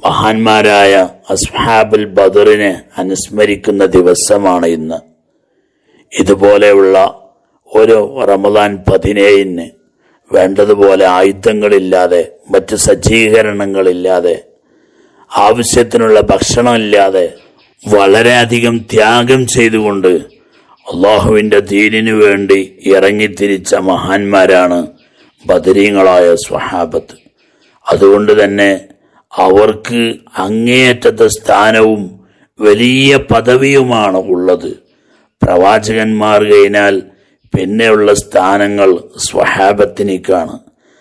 മഹാന്മാരായ അസ്ഹാബുൽ ബദറിനെ അനുസ്മരിക്കുന്ന ദിവസമാണ് ഇന്ന് ഇതുപോലെയുള്ള ഒരു റമദാൻ പതിനേഴിന് വേണ്ടതുപോലെ ആയുധങ്ങളില്ലാതെ മറ്റ് സജ്ജീകരണങ്ങളില്ലാതെ ആവശ്യത്തിനുള്ള ഭക്ഷണമില്ലാതെ വളരെയധികം ത്യാഗം ചെയ്തുകൊണ്ട് അള്ളാഹുവിൻ്റെ ദീനിനു വേണ്ടി ഇറങ്ങിത്തിരിച്ച മഹാന്മാരാണ് ബദരീങ്ങളായ സ്വഹാബത്ത് അതുകൊണ്ട് തന്നെ അവർക്ക് അങ്ങേയറ്റത്തെ സ്ഥാനവും വലിയ പദവിയുമാണ് ഉള്ളത് പ്രവാചകന്മാർ കഴിഞ്ഞാൽ പിന്നെയുള്ള സ്ഥാനങ്ങൾ സ്വഹാബത്തിനേക്കാണ്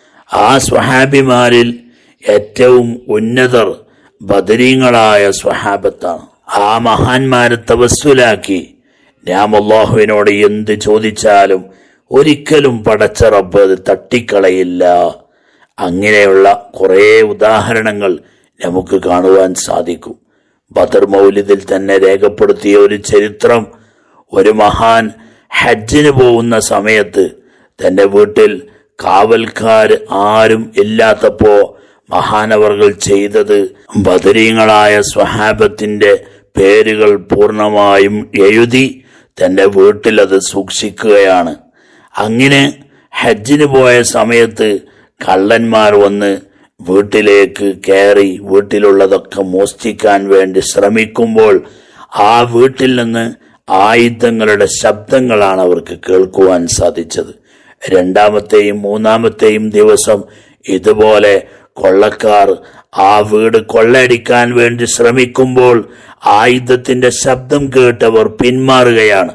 ആ സ്വഹാബിമാരിൽ ഏറ്റവും ഉന്നതർ ബദരീങ്ങളായ സ്വഹാബത്താണ് ആ മഹാന്മാരെ തവസ്സുലാക്കി ഞാൻ അള്ളാഹുവിനോട് എന്ത് ചോദിച്ചാലും ഒരിക്കലും പടച്ച റബ്ബ് അത് തട്ടിക്കളയില്ല അങ്ങനെയുള്ള കുറേ ഉദാഹരണങ്ങൾ നമുക്ക് കാണുവാൻ സാധിക്കും ബദർ മൗലിദിൽ തന്നെ രേഖപ്പെടുത്തിയ ഒരു ചരിത്രം ഒരു മഹാൻ ഹജ്ജിന് പോകുന്ന സമയത്ത് തന്റെ വീട്ടിൽ കാവൽക്കാർ ആരും ഇല്ലാത്തപ്പോ മഹാനവർകൾ ചെയ്തത് ബദരീങ്ങളായ സ്വഹാബത്തിന്റെ പേരുകൾ പൂർണ്ണമായും എഴുതി തന്റെ വീട്ടിൽ അത് സൂക്ഷിക്കുകയാണ് അങ്ങനെ ഹജ്ജിന് പോയ സമയത്ത് കള്ളന്മാർ വന്ന് വീട്ടിലേക്ക് കയറി വീട്ടിലുള്ളതൊക്കെ മോഷ്ടിക്കാൻ വേണ്ടി ശ്രമിക്കുമ്പോൾ ആ വീട്ടിൽ നിന്ന് ആയുധങ്ങളുടെ ശബ്ദങ്ങളാണ് അവർക്ക് കേൾക്കുവാൻ സാധിച്ചത് രണ്ടാമത്തെയും മൂന്നാമത്തെയും ദിവസം ഇതുപോലെ കൊള്ളക്കാർ ആ വീട് കൊള്ളയടിക്കാൻ വേണ്ടി ശ്രമിക്കുമ്പോൾ ആയുധത്തിന്റെ ശബ്ദം കേട്ടവർ പിന്മാറുകയാണ്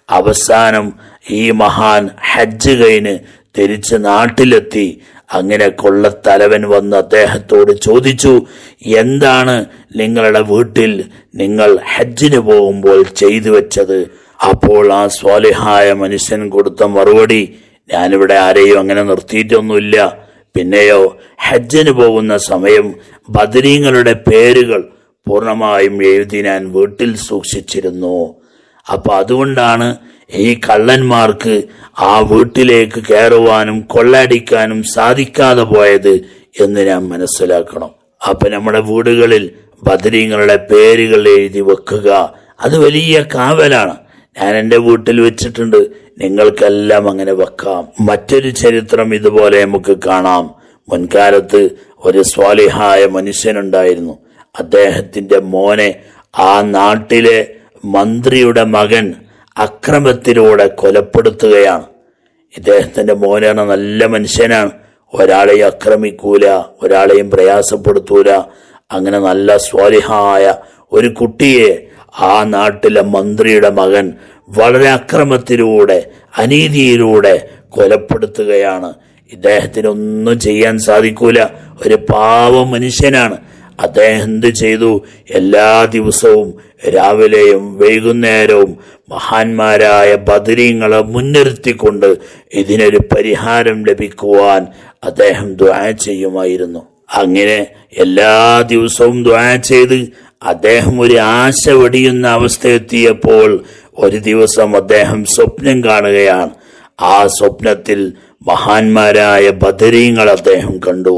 അവസാനം ഈ മഹാൻ ഹജ്ജ് കഴിഞ്ഞ് തിരിച്ച് നാട്ടിലെത്തി അങ്ങനെ കൊള്ളത്തലവൻ വന്ന് അദ്ദേഹത്തോട് ചോദിച്ചു എന്താണ് നിങ്ങളുടെ വീട്ടിൽ നിങ്ങൾ ഹജ്ജിന് പോകുമ്പോൾ ചെയ്തു വെച്ചത് അപ്പോൾ ആ സ്വാലിഹായ മനുഷ്യൻ കൊടുത്ത മറുപടി ഞാനിവിടെ ആരെയും അങ്ങനെ നിർത്തിയിട്ടൊന്നുമില്ല പിന്നെയോ ഹജ്ജിന് പോകുന്ന സമയം ബദരീങ്ങളുടെ പേരുകൾ പൂർണ്ണമായും എഴുതി ഞാൻ വീട്ടിൽ സൂക്ഷിച്ചിരുന്നു അപ്പൊ അതുകൊണ്ടാണ് ഈ കള്ളന്മാർക്ക് ആ വീട്ടിലേക്ക് കയറുവാനും കൊള്ളയടിക്കാനും സാധിക്കാതെ പോയത് എന്ന് ഞാൻ മനസ്സിലാക്കണം അപ്പൊ നമ്മുടെ വീടുകളിൽ ബദരീങ്ങളുടെ പേരുകൾ എഴുതി വെക്കുക അത് വലിയ കാവലാണ് ഞാൻ എൻ്റെ വീട്ടിൽ വെച്ചിട്ടുണ്ട് നിങ്ങൾക്കെല്ലാം അങ്ങനെ വെക്കാം മറ്റൊരു ചരിത്രം ഇതുപോലെ നമുക്ക് കാണാം മുൻകാലത്ത് ഒരു സ്വാലിഹായ മനുഷ്യനുണ്ടായിരുന്നു അദ്ദേഹത്തിന്റെ മോനെ ആ നാട്ടിലെ മന്ത്രിയുടെ മകൻ അക്രമത്തിലൂടെ കൊലപ്പെടുത്തുകയാണ് ഇദ്ദേഹത്തിന്റെ മോനാണ് നല്ല മനുഷ്യനാണ് ഒരാളെയും ആക്രമിക്കൂല ഒരാളെയും പ്രയാസപ്പെടുത്തൂല അങ്ങനെ നല്ല സ്വാലിഹായ ഒരു കുട്ടിയെ ആ നാട്ടിലെ മന്ത്രിയുടെ മകൻ വളരെ അക്രമത്തിലൂടെ അനീതിയിലൂടെ കൊലപ്പെടുത്തുകയാണ് ഇദ്ദേഹത്തിന് ഒന്നും ചെയ്യാൻ സാധിക്കൂല ഒരു പാവ മനുഷ്യനാണ് അദ്ദേഹം എന്ത് ചെയ്തു എല്ലാ ദിവസവും രാവിലെയും വൈകുന്നേരവും മഹാന്മാരായ ബദരീങ്ങളെ മുൻനിർത്തിക്കൊണ്ട് ഇതിനൊരു പരിഹാരം ലഭിക്കുവാൻ അദ്ദേഹം ദ്വാ ചെയ്യുമായിരുന്നു അങ്ങനെ എല്ലാ ദിവസവും ദ്വാ ചെയ്ത് അദ്ദേഹം ഒരു ആശ വെടിയുന്ന അവസ്ഥ എത്തിയപ്പോൾ ഒരു ദിവസം അദ്ദേഹം സ്വപ്നം കാണുകയാണ് ആ സ്വപ്നത്തിൽ മഹാന്മാരായ ബദരീങ്ങൾ അദ്ദേഹം കണ്ടു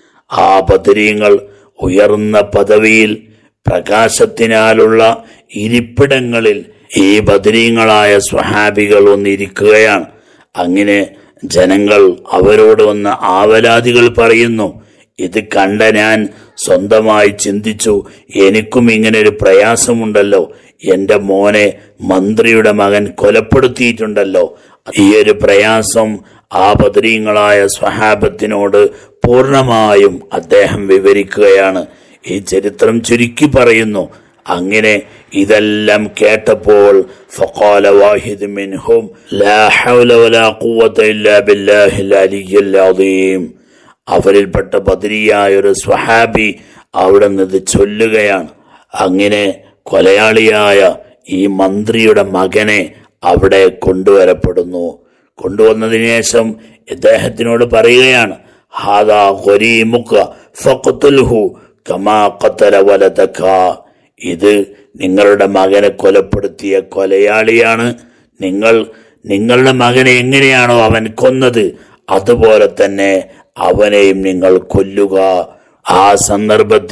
ആ ബദരീങ്ങൾ ഉയർന്ന പദവിയിൽ പ്രകാശത്തിനാലുള്ള ഇരിപ്പിടങ്ങളിൽ ഈ ബദരീങ്ങളായ സ്വഹാബികൾ ഒന്നിരിക്കുകയാണ് അങ്ങനെ ജനങ്ങൾ അവരോട് വന്ന ആവലാദികൾ പറയുന്നു ഇത് കണ്ട ഞാൻ സ്വന്തമായി ചിന്തിച്ചു എനിക്കും ഇങ്ങനെ ഒരു പ്രയാസമുണ്ടല്ലോ എന്റെ മോനെ മന്ത്രിയുടെ മകൻ കൊലപ്പെടുത്തിയിട്ടുണ്ടല്ലോ ഈ ഒരു പ്രയാസം ആ ബദരീങ്ങളായ സ്വഹാബത്തിനോട് പൂർണ്ണമായും അദ്ദേഹം വിവരിക്കുകയാണ് ഈ ചരിത്രം ചുരുക്കി പറയുന്നു അങ്ങനെ ഇതെല്ലാം കേട്ടപ്പോൾ ഫഖാല വാഹിദ് മിൻഹും ലാ ഹൗല വലാ ഖുവത ഇല്ലാ ബില്ലാഹിൽ അലിയ്യിൽ അദീം അവരിൽപ്പെട്ട ബദരിയായ ഒരു സ്വഹാബി അവിടെ നിന്ന് ചൊല്ലുകയാണ് അങ്ങനെ കൊലയാളിയായ ഈ മന്ത്രിയുടെ മകനെ അവിടെ കൊണ്ടുവരപ്പെടുന്നു കൊണ്ടുവന്നതിന് ശേഷം ഇദ്ദേഹത്തിനോട് പറയുകയാണ് ഹാദാ ഖരീമുക ഫഖ്തുൽഹു കമാ ഖതല വലതക ഇത് നിങ്ങളുടെ മകനെ കൊലപ്പെടുത്തിയ കൊലയാളിയാണ് നിങ്ങൾ നിങ്ങളുടെ മകനെ എങ്ങനെയാണോ അവൻ കൊന്നത് അതുപോലെ തന്നെ അവനെയും നിങ്ങൾ കൊല്ലുക ആ സന്ദർഭത്തിൽ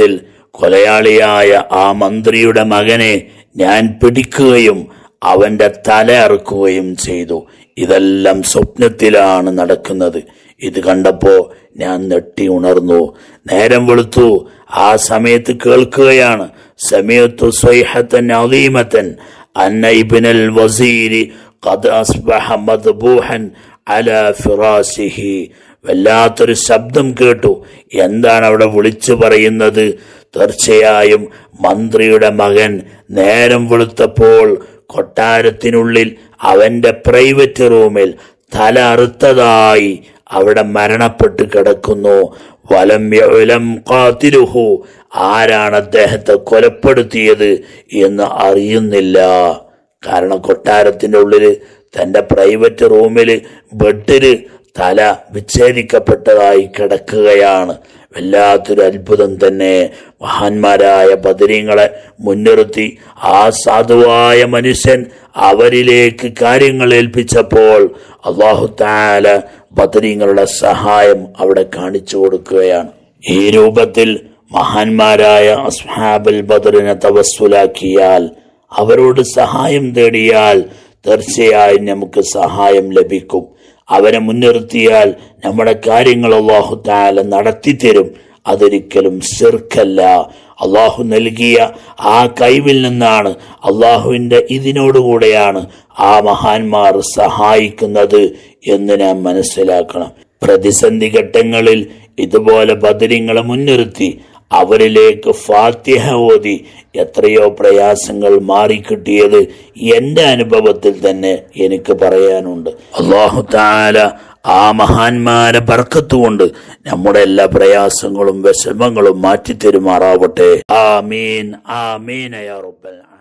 കൊലയാളിയായ ആ മന്ത്രിയുടെ മകനെ ഞാൻ പിടിക്കുകയും അവന്റെ തല അറുക്കുകയും ചെയ്തു ഇതെല്ലാം സ്വപ്നത്തിലാണ് നടക്കുന്നത് ഇത് കണ്ടപ്പോ ഞാൻ നെട്ടി ഉണർന്നു നേരം വെളുത്തു ആ സമയത്ത് കേൾക്കുകയാണ് സമയത്തു സ്വൈഹത്തൻ അലീമത്തൻ അന്ന ഇബ്നൽ വസീരി ഖദ് അസ്ബഹ മദ്ബൂഹൻ അല ഫിറാസിഹി വല്ലാത്തൊരു ശബ്ദം കേട്ടു എന്താണ് അവിടെ വിളിച്ചു പറയുന്നത് തീർച്ചയായും മന്ത്രിയുടെ മകൻ നേരം വെളുത്തപ്പോൾ കൊട്ടാരത്തിനുള്ളിൽ അവന്റെ പ്രൈവറ്റ് റൂമിൽ തല അറുത്തതായി അവിടെ മരണപ്പെട്ട് കിടക്കുന്നു വലം യഅലം ഖാതിലുഹു ആരാണ് അദ്ദേഹത്തെ കൊലപ്പെടുത്തിയത് എന്ന് അറിയുന്നില്ല കാരണം കൊട്ടാരത്തിന്റെ ഉള്ളില് തന്റെ പ്രൈവറ്റ് റൂമില് ബെഡില് തല വിച്ഛേദിക്കപ്പെട്ടതായി കിടക്കുകയാണ് വല്ലാത്തൊരു അത്ഭുതം തന്നെ മഹാന്മാരായ ബദരീങ്ങളെ മുൻനിർത്തി ആ സാധുവായ മനുഷ്യൻ അവരിലേക്ക് കാര്യങ്ങൾ ഏൽപ്പിച്ചപ്പോൾ അള്ളാഹു താല ബദരീങ്ങളുടെ സഹായം അവിടെ കാണിച്ചു കൊടുക്കുകയാണ് ഈ രൂപത്തിൽ മഹാന്മാരായ അസ്ഹാബൽ ബദറിനെ തവസ്സുലാക്കിയാൽ അവരോട് സഹായം തേടിയാൽ തീർച്ചയായും നമുക്ക് സഹായം ലഭിക്കും അവരെ മുൻനിർത്തിയാൽ നമ്മുടെ കാര്യങ്ങൾ അള്ളാഹു താല നടത്തിത്തരും അതൊരിക്കലും ശിർക്കല്ല അള്ളാഹു നൽകിയ ആ കൈവിൽ നിന്നാണ് അള്ളാഹുവിന്റെ ഇതിനോടുകൂടെയാണ് ആ മഹാന്മാർ സഹായിക്കുന്നത് എന്ന് നാം മനസ്സിലാക്കണം പ്രതിസന്ധി ഘട്ടങ്ങളിൽ ഇതുപോലെ ബദരിങ്ങളെ മുൻനിർത്തി അവരിലേക്ക് ഫാത്തിഹ ഓതി എത്രയോ പ്രയാസങ്ങൾ മാറിക്കിട്ടിയത് എന്റെ അനുഭവത്തിൽ തന്നെ എനിക്ക് പറയാനുണ്ട് അള്ളാഹു താല ആ മഹാന്മാരെ ബർക്കത്തുകൊണ്ട് നമ്മുടെ എല്ലാ പ്രയാസങ്ങളും വിഷമങ്ങളും മാറ്റിത്തരുമാറാവട്ടെ ആമീൻ ആമീൻ യാ റബ്ബൽ ആലമീൻ